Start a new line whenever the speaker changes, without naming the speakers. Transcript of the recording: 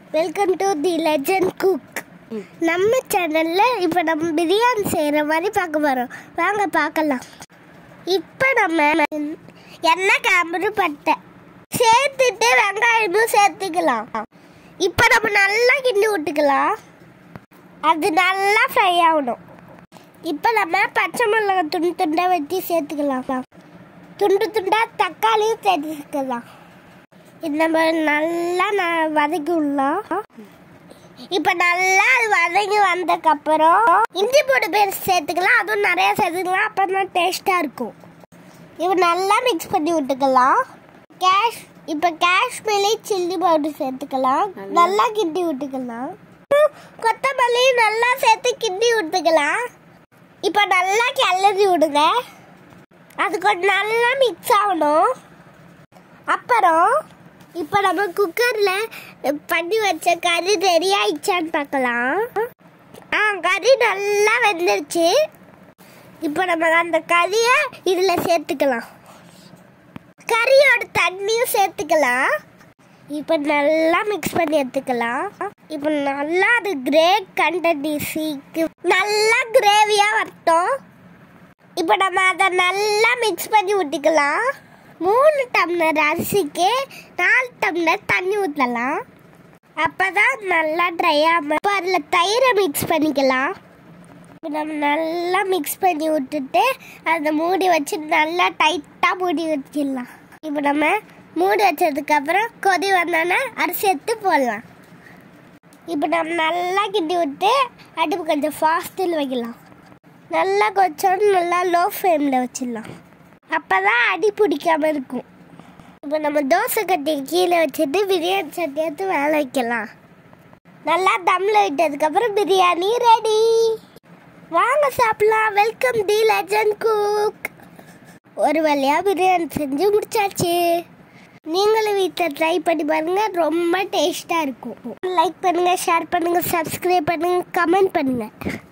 welcome to the legend cook நம்ம சேனல்ல இப்போ நம்ம பிரியாணி செய்கிற மாதிரி பார்க்க போகிறோம் வாங்க பார்க்கலாம் இப்போ நம்ம எண்ணெய் காம்பு பட்டை சேர்த்துட்டு வெங்காயமும் சேர்த்துக்கலாம் இப்போ நம்ம நல்லா கிண்டி விட்டுக்கலாம் அது நல்லா ஃப்ரை ஆகணும் இப்போ நம்ம பச்சை மிளகாய் துண்டு துண்டாக வெட்டி சேர்த்துக்கலாம் துண்டு துண்டாக தக்காளியும் சேர்த்துக்கலாம் இது நம்ம நல்லா நான் வதக்கி விடலாம் இப்போ நல்லா அது வதங்கி வந்ததுக்கப்புறம் இஞ்சி பூண்டு பேஸ்ட் சேர்த்துக்கலாம் அதுவும் நிறையா சேர்த்துக்கலாம் அப்போ தான் டேஸ்ட்டாக இருக்கும் இப்போ நல்லா மிக்ஸ் பண்ணி விட்டுக்கலாம் கேஷ் இப்போ காஷ்மீரி சில்லி பவுடர் சேர்த்துக்கலாம் நல்லா கிண்டி விட்டுக்கலாம் கொத்தமல்லி நல்லா சேர்த்து கிண்டி விட்டுக்கலாம் இப்போ நல்லா கிளறி விடுங்க அது கொஞ்சம் நல்லா மிக்ஸ் ஆகணும் அப்புறம் இப்போ நம்ம குக்கரில் பண்ணி வச்ச கறி ரெடி ஆயிடுச்சான்னு பார்க்கலாம் ஆ கறி நல்லா வெந்துருச்சு இப்போ நம்ம அந்த கறியை இதில் சேர்த்துக்கலாம் கறியோட தண்ணியும் சேர்த்துக்கலாம் இப்போ நல்லா மிக்ஸ் பண்ணி எடுத்துக்கலாம் இப்போ நல்லா அது கிரே கண்டன்சிக்கு நல்லா கிரேவியாக வரட்டும் இப்போ நம்ம அதை நல்லா மிக்ஸ் பண்ணி ஊற்றிக்கலாம் மூணு டம்ளர் அரிசிக்கு நாலு டம்ளர் தண்ணி ஊற்றலாம் அப்போ தான் நல்லா ட்ரை ஆகும் இப்போ அதில் தயிரை மிக்ஸ் பண்ணிக்கலாம் இப்போ நம்ம நல்லா மிக்ஸ் பண்ணி விட்டுட்டு அதை மூடி வச்சு நல்லா டைட்டாக மூடி வச்சிடலாம் இப்போ நம்ம மூடி வச்சதுக்கப்புறம் கொதி வந்தோன்னே அரிசி எடுத்து போடலாம் இப்போ நம்ம நல்லா கிண்டி விட்டு அடுப்பு கொஞ்சம் ஃபாஸ்ட்டில் வைக்கலாம் நல்லா கொச்சோன்னு நல்லா லோ ஃப்ளேமில் வச்சிடலாம் அப்போ தான் அடி பிடிக்காம இருக்கும் இப்போ நம்ம தோசை கட்டி கீழே வச்சுட்டு பிரியாணி சட்டி எடுத்து வேலை வைக்கலாம் நல்லா தம்மில் விட்டதுக்கப்புறம் பிரியாணி ரெடி வாங்க சாப்பிடலாம் வெல்கம் தி லெஜண்ட் குக் ஒரு வழியாக பிரியாணி செஞ்சு முடிச்சாச்சு நீங்களும் வீட்டில் ட்ரை பண்ணி பாருங்க ரொம்ப டேஸ்ட்டாக இருக்கும் லைக் பண்ணுங்கள் ஷேர் பண்ணுங்கள் சப்ஸ்கிரைப் பண்ணுங்கள் கமெண்ட் பண்ணுங்கள்